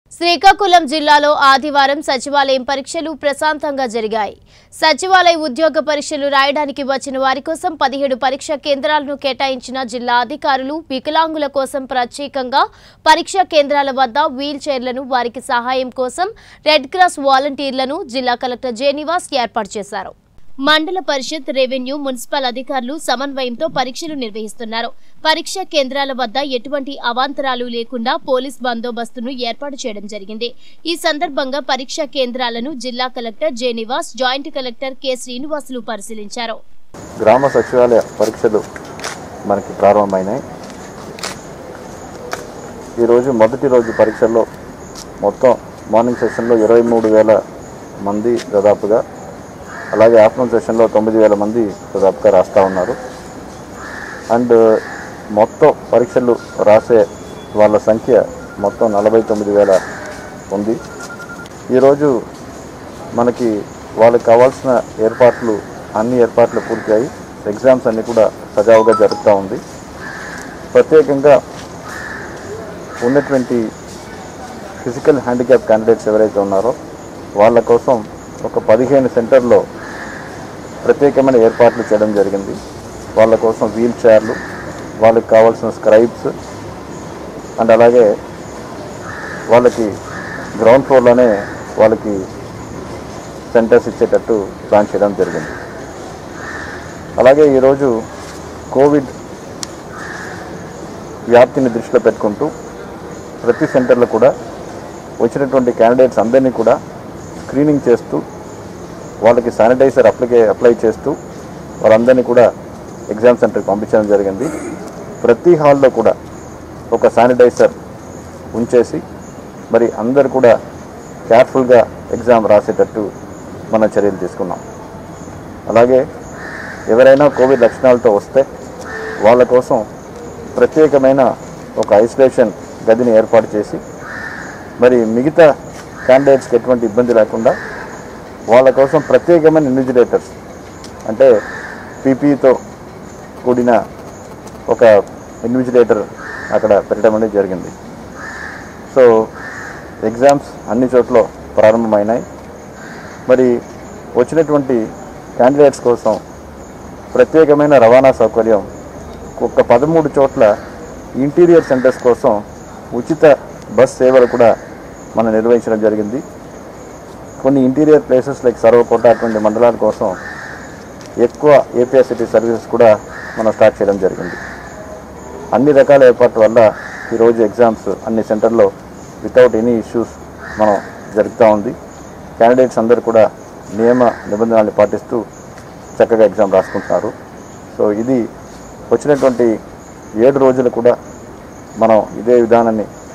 శ్రీకాకుళం జిల్లాలో ఆదివారం సచివాలయం పరీక్షలు ప్రశాంతంగా జరిగాయి సచివాలయ ఉద్యోగ పరీక్షలు రాయడానికి వచ్చిన వారి కోసం పదిహేడు పరీక్షా కేంద్రాలను కేటాయించిన జిల్లా అధికారులు వికలాంగుల కోసం ప్రత్యేకంగా పరీక్షా కేంద్రాల వద్ద వీల్ చైర్లను వారికి సహాయం కోసం రెడ్ క్రాస్ వాలంటీర్లను జిల్లా కలెక్టర్ జేనివాస్ ఏర్పాటు చేశారు మండల పరిషత్ రెవెన్యూ మున్సిపల్ అధికారులు సమన్వయంతో పరీక్షలు నిర్వహిస్తున్నారు పరీక్షా కేంద్రాల వద్ద ఎటువంటి అవాంతరాలు లేకుండా పోలీస్ బందోబస్తును ఏర్పాటు చేయడం జరిగింది ఈ సందర్భంగా పరీక్షా కేంద్రాలను జిల్లా collector J Nivas joint collector K Srinivasulu పరిశీలించారు గ్రామ సచివాలయ పరీక్షలు మనకి ప్రారంభమైనాయి ఈరోజు మొదటి రోజు పరీక్షల్లో మొత్తం మార్నింగ్ సెషన్లో ఇరవై మూడు వేల మంది దాదాపుగా అలాగే ఆఫ్టర్నూన్ సెషన్లో తొమ్మిది వేల మంది దాదాపుగా రాస్తూ ఉన్నారు అండ్ మొత్తం పరీక్షలు రాసే వాళ్ళ సంఖ్య మొత్తం నలభై తొమ్మిది వేల ఉంది ఈరోజు మనకి వాళ్ళకి కావాల్సిన ఏర్పాట్లు అన్ని ఏర్పాట్లు పూర్తయి ఎగ్జామ్స్ అన్నీ కూడా సజావుగా జరుగుతూ ఉంది ప్రత్యేకంగా ఉన్నటువంటి ఫిజికల్ హ్యాండిక్యాప్ క్యాండిడేట్స్ ఎవరైతే ఉన్నారో వాళ్ళ కోసం ఒక పదిహేను సెంటర్లో ప్రత్యేకమైన ఏర్పాట్లు చేయడం జరిగింది వాళ్ళ కోసం వీల్ చైర్లు వాళ్ళకి కావాల్సిన స్క్రైబ్స్ అండ్ అలాగే వాళ్ళకి గ్రౌండ్ ఫ్లోర్లోనే వాళ్ళకి సెంటర్స్ ఇచ్చేటట్టు ప్లాన్ చేయడం జరిగింది అలాగే ఈరోజు కోవిడ్ వ్యాప్తిని దృష్టిలో పెట్టుకుంటూ ప్రతి సెంటర్లో కూడా వచ్చినటువంటి క్యాండిడేట్స్ అందరినీ కూడా స్క్రీనింగ్ చేస్తూ వాళ్ళకి శానిటైజర్ అప్లికే అప్లై చేస్తూ వాళ్ళందరినీ కూడా ఎగ్జామ్ సెంటర్కి పంపించడం జరిగింది ప్రతి హాల్లో కూడా ఒక శానిటైజర్ ఉంచేసి మరి అందరు కూడా కేర్ఫుల్గా ఎగ్జామ్ రాసేటట్టు మన చర్యలు తీసుకున్నాం అలాగే ఎవరైనా కోవిడ్ లక్షణాలతో వస్తే వాళ్ళ కోసం ప్రత్యేకమైన ఒక ఐసోలేషన్ గదిని ఏర్పాటు చేసి మరి మిగతా క్యాండిడేట్స్కి ఎటువంటి ఇబ్బంది లేకుండా వాళ్ళ కోసం ప్రత్యేకమైన ఇన్విజిలేటర్స్ అంటే పీపీతో కూడిన ఒక ఇన్విజిలేటర్ అక్కడ పెట్టడం అనేది జరిగింది సో ఎగ్జామ్స్ అన్ని చోట్ల ప్రారంభమైనాయి మరి వచ్చినటువంటి క్యాండిడేట్స్ కోసం ప్రత్యేకమైన రవాణా సౌకర్యం ఒక పదమూడు చోట్ల ఇంటీరియర్ సెంటర్స్ కోసం ఉచిత బస్ సేవలు కూడా మనం నిర్వహించడం జరిగింది కొన్ని ఇంటీరియర్ ప్లేసెస్ లైక్ సర్వకోట అటువంటి మండలాల కోసం ఎక్కువ ఏపీఎస్సిటీ సర్వీసెస్ కూడా మనం స్టార్ట్ చేయడం జరిగింది అన్ని రకాల ఏర్పాట్ల వల్ల ఈరోజు ఎగ్జామ్స్ అన్ని సెంటర్లో వితౌట్ ఎనీ ఇష్యూస్ మనం జరుగుతూ ఉంది క్యాండిడేట్స్ అందరూ కూడా నియమ నిబంధనల్ని పాటిస్తూ చక్కగా ఎగ్జామ్ రాసుకుంటున్నారు సో ఇది వచ్చినటువంటి ఏడు రోజులు కూడా మనం ఇదే విధానాన్ని